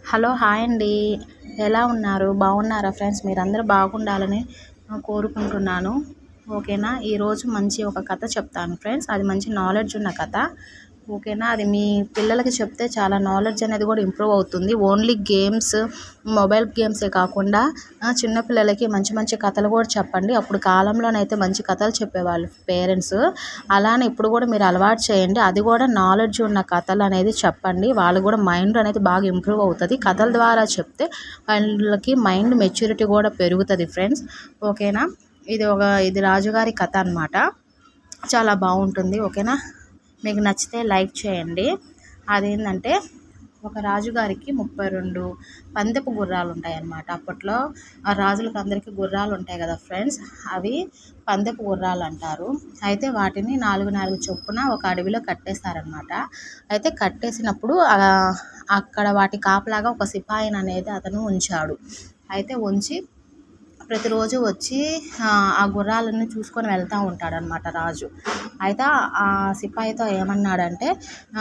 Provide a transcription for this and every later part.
Hello hi అండి ఎలా ఉన్నారు బాగున్నారా ఫ్రెండ్స్ మీరందరూ బాగుండాలని కోరుకుంటున్నాను ఓకేనా ఈరోజు మంచి ఒక కథ చెప్తాను ఫ్రెండ్స్ అది మంచి నాలెడ్జ్ ఉన్న కథ ఓకేనా అది మీ పిల్లలకి చెప్తే చాలా నాలెడ్జ్ అనేది కూడా ఇంప్రూవ్ అవుతుంది ఓన్లీ గేమ్స్ మొబైల్ గేమ్సే కాకుండా ఆ, చిన్నపిల్లలకి మంచి మంచి కథలు కూడా చెప్పండి అప్పుడు కాలంలోనైతే మంచి కథలు చెప్పేవాళ్ళు పేరెంట్స్ అలానే ఇప్పుడు కూడా మీరు అలవాటు చేయండి అది కూడా నాలెడ్జ్ ఉన్న కథలు అనేది చెప్పండి వాళ్ళు కూడా మైండ్ అనేది బాగా ఇంప్రూవ్ అవుతుంది కథల ద్వారా చెప్తే వాళ్ళకి మైండ్ మెచ్యూరిటీ కూడా పెరుగుతుంది ఫ్రెండ్స్ ఓకేనా ఇది ఒక ఇది రాజుగారి కథ అన్నమాట చాలా బాగుంటుంది ఓకేనా మీకు నచ్చితే లైక్ చేయండి అదేంటంటే ఒక రాజుగారికి ముప్పై రెండు పందెపు గుర్రాలు ఉంటాయి అన్నమాట అప్పట్లో ఆ రాజులకు అందరికీ గుర్రాలు ఉంటాయి కదా ఫ్రెండ్స్ అవి పందెపు గుర్రాలు అంటారు అయితే వాటిని నాలుగు నాలుగు చొప్పున ఒక అడవిలో కట్టేస్తారనమాట అయితే కట్టేసినప్పుడు ఆ, అక్కడ వాటి కాపలాగా ఒక సిపాయిని అనేది అతను ఉంచాడు అయితే ఉంచి ప్రతిరోజు వచ్చి ఆ, ఆ గుర్రాలను చూసుకొని వెళ్తూ ఉంటాడనమాట రాజు అయితే ఆ సిపాయితో ఏమన్నాడంటే ఆ,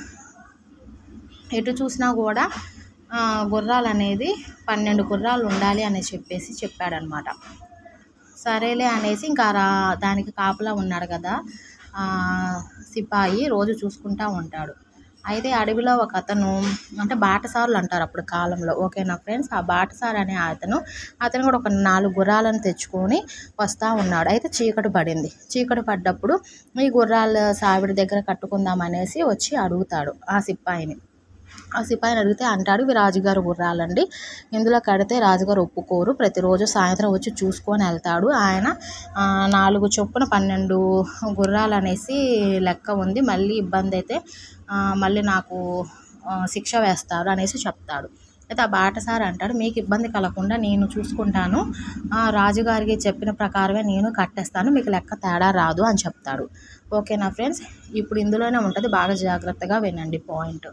ఎటు చూసినా కూడా ఆ, గుర్రాలు అనేది పన్నెండు గుర్రాలు ఉండాలి అని చెప్పేసి చెప్పాడనమాట సరేలే అనేసి ఇంకా రా దానికి కాపలా ఉన్నాడు కదా ఆ, సిపాయి రోజు చూసుకుంటా ఉంటాడు అయితే అడవిలో ఒక అతను అంటే బాటసారులు అంటారు అప్పుడు కాలంలో ఓకేనా ఫ్రెండ్స్ ఆ బాటసారి అనే అతను అతను కూడా ఒక నాలుగు గుర్రాలను తెచ్చుకొని వస్తూ ఉన్నాడు అయితే చీకటి పడింది చీకటి పడ్డప్పుడు ఈ గుర్రాల సావిడి దగ్గర కట్టుకుందాం అనేసి వచ్చి అడుగుతాడు ఆ సిపాయిని ఆ సిపాయిని అడిగితే అంటాడు ఇవి రాజుగారు గుర్రాలండి ఇందులో కడితే రాజుగారు ఒప్పుకోరు ప్రతిరోజు సాయంత్రం వచ్చి చూసుకొని వెళ్తాడు ఆయన ఆ, నాలుగు చొప్పున పన్నెండు గుర్రాలు అనేసి లెక్క ఉంది మళ్ళీ ఇబ్బంది అయితే ఆ, మళ్ళీ నాకు ఆ, శిక్ష వేస్తారు అనేసి చెప్తాడు అయితే ఆ బాటసారి అంటాడు మీకు ఇబ్బంది కలగకుండా నేను చూసుకుంటాను ఆ, రాజుగారికి చెప్పిన ప్రకారమే నేను కట్టేస్తాను మీకు లెక్క తేడా రాదు అని చెప్తాడు ఓకేనా ఫ్రెండ్స్ ఇప్పుడు ఇందులోనే ఉంటుంది బాగా జాగ్రత్తగా వినండి పాయింట్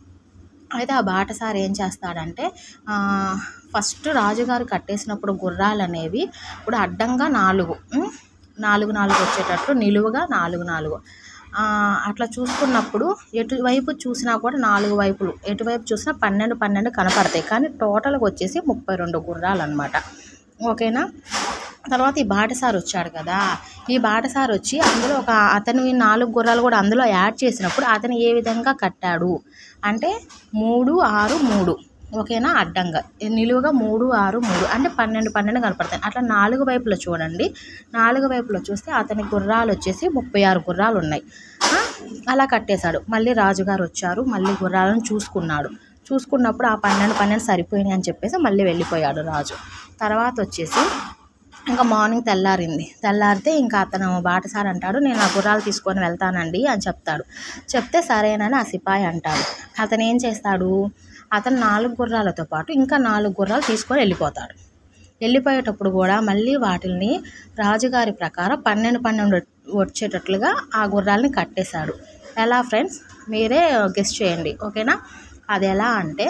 అయితే ఆ బాటసారి ఏం చేస్తాడంటే ఆ, ఫస్ట్ రాజుగారు కట్టేసినప్పుడు గుర్రాలు అనేవి ఇప్పుడు అడ్డంగా నాలుగు ఉం? నాలుగు నాలుగు వచ్చేటట్లు నిలువుగా నాలుగు నాలుగు ఆ, అట్లా చూసుకున్నప్పుడు ఎటువైపు చూసినా కూడా నాలుగు వైపులు ఎటువైపు చూసినా పన్నెండు పన్నెండు కనపడతాయి కానీ టోటల్గా వచ్చేసి ముప్పై రెండు గుర్రాలు అనమాట ఓకేనా తర్వాత ఈ బాటసారి వచ్చాడు కదా ఈ బాటసారి వచ్చి అందులో ఒక అతను ఈ నాలుగు గుర్రాలు కూడా అందులో యాడ్ చేసినప్పుడు అతను ఏ విధంగా కట్టాడు అంటే మూడు ఆరు మూడు ఓకేనా అడ్డంగా నిలువుగా మూడు ఆరు మూడు అంటే పన్నెండు పన్నెండు కనపడతాయి అట్లా నాలుగు వైపులో చూడండి నాలుగు వైపులో చూస్తే అతని గుర్రాలు వచ్చేసి ముప్పై ఆరు గుర్రాలు ఉన్నాయి ఆ, అలా కట్టేశాడు మళ్ళీ రాజుగారు వచ్చారు మళ్ళీ గుర్రాలను చూసుకున్నాడు చూసుకున్నప్పుడు ఆ పన్నెండు పన్నెండు సరిపోయినాయి అని చెప్పేసి మళ్ళీ వెళ్ళిపోయాడు రాజు తర్వాత వచ్చేసి ఇంకా మార్నింగ్ తెల్లారింది తెల్లారితే ఇంకా అతను బాటసారి అంటాడు నేను ఆ గుర్రాలు తీసుకొని వెళ్తానండి అని చెప్తాడు చెప్తే సరేనని ఆ సిపాయి అంటాడు అతను ఏం చేస్తాడు అతను నాలుగు గుర్రాలతో పాటు ఇంకా నాలుగు గుర్రాలు తీసుకొని వెళ్ళిపోతాడు వెళ్ళిపోయేటప్పుడు కూడా మళ్ళీ వాటిని రాజుగారి ప్రకారం పన్నెండు పన్నెండు వచ్చేటట్లుగా ఆ గుర్రాలని కట్టేశాడు ఎలా ఫ్రెండ్స్ మీరే గెస్ట్ చేయండి ఓకేనా అది ఎలా అంటే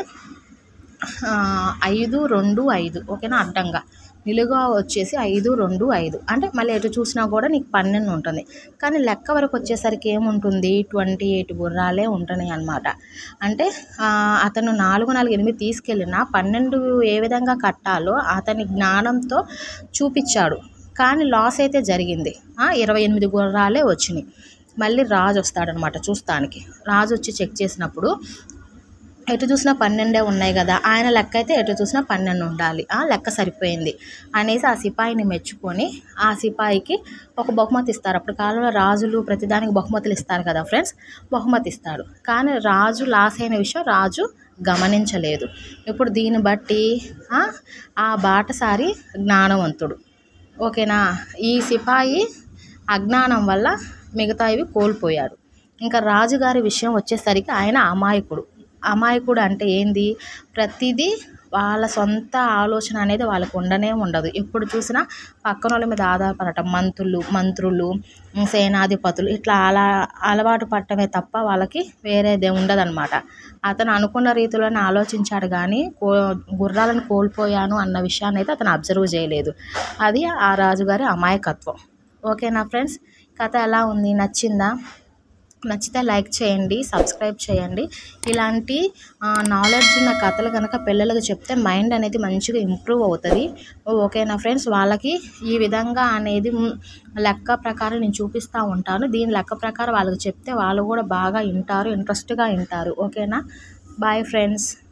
ఆ, ఐదు రెండు ఐదు ఓకేనా అడ్డంగా నిలుగా వచ్చేసి ఐదు రెండు ఐదు అంటే మళ్ళీ ఎటు చూసినా కూడా నీకు పన్నెండు ఉంటుంది కానీ లెక్క వరకు వచ్చేసరికి ఏముంటుంది ట్వంటీ ఎయిట్ గుర్రాలే ఉంటున్నాయి అన్నమాట అంటే ఆ, అతను నాలుగు నాలుగు ఎనిమిది తీసుకెళ్ళిన పన్నెండు ఏ విధంగా కట్టాలో అతని జ్ఞానంతో చూపించాడు కానీ లాస్ అయితే జరిగింది ఆ, ఇరవై ఎనిమిది గుర్రాలే వచ్చినాయి మళ్ళీ రాజు వస్తాడనమాట చూస్తానికి రాజు వచ్చి చెక్ చేసినప్పుడు ఎటు చూసినా పన్నెండే ఉన్నాయి కదా ఆయన లెక్క అయితే ఎటు చూసినా పన్నెండు ఉండాలి ఆ లెక్క సరిపోయింది అనేసి ఆ సిపాయిని మెచ్చుకొని ఆ సిపాయికి ఒక బహుమతి ఇస్తారు అప్పుడు కాలంలో రాజులు ప్రతిదానికి బహుమతులు ఇస్తారు కదా ఫ్రెండ్స్ బహుమతి ఇస్తాడు కానీ రాజు లాస్ అయిన విషయం రాజు గమనించలేదు ఇప్పుడు దీన్ని బట్టి ఆ, ఆ బాటసారి జ్ఞానవంతుడు ఓకేనా ఈ సిపాయి అజ్ఞానం వల్ల మిగతావి కోల్పోయాడు ఇంకా రాజుగారి విషయం వచ్చేసరికి ఆయన అమాయకుడు అమాయకుడు అంటే ఏంది ప్రతిదీ వాళ్ళ సొంత ఆలోచన అనేది వాళ్ళకు ఉండనే ఉండదు ఎప్పుడు చూసినా పక్కన వాళ్ళ మీద ఆధారపడటం మంత్రులు మంత్రులు ఉమ్, సేనాధిపతులు ఇట్లా అలా అలవాటు పడటమే తప్ప వాళ్ళకి వేరేదే ఉండదన్నమాట అతను అనుకున్న రీతిలోనే ఆలోచించాడు కానీ కో గుర్రాలను కోల్పోయాను అన్న విషయాన్ని అయితే అతను అబ్జర్వ్ చేయలేదు అది ఆ రాజుగారి అమాయకత్వం ఓకేనా ఫ్రెండ్స్ కథ ఎలా ఉంది నచ్చిందా నచ్చితే లైక్ చేయండి సబ్స్క్రైబ్ చేయండి ఇలాంటి నాలెడ్జ్ ఉన్న కథలు కనుక పిల్లలకు చెప్తే మైండ్ అనేది మంచిగా ఇంప్రూవ్ అవుతుంది ఓకేనా ఫ్రెండ్స్ వాళ్ళకి ఈ విధంగా అనేది మ్, లెక్క ప్రకారం నేను చూపిస్తూ ఉంటాను దీని లెక్క ప్రకారం వాళ్ళకి చెప్తే వాళ్ళు కూడా బాగా వింటారు ఇంట్రెస్ట్గా వింటారు ఓకేనా బాయ్ ఫ్రెండ్స్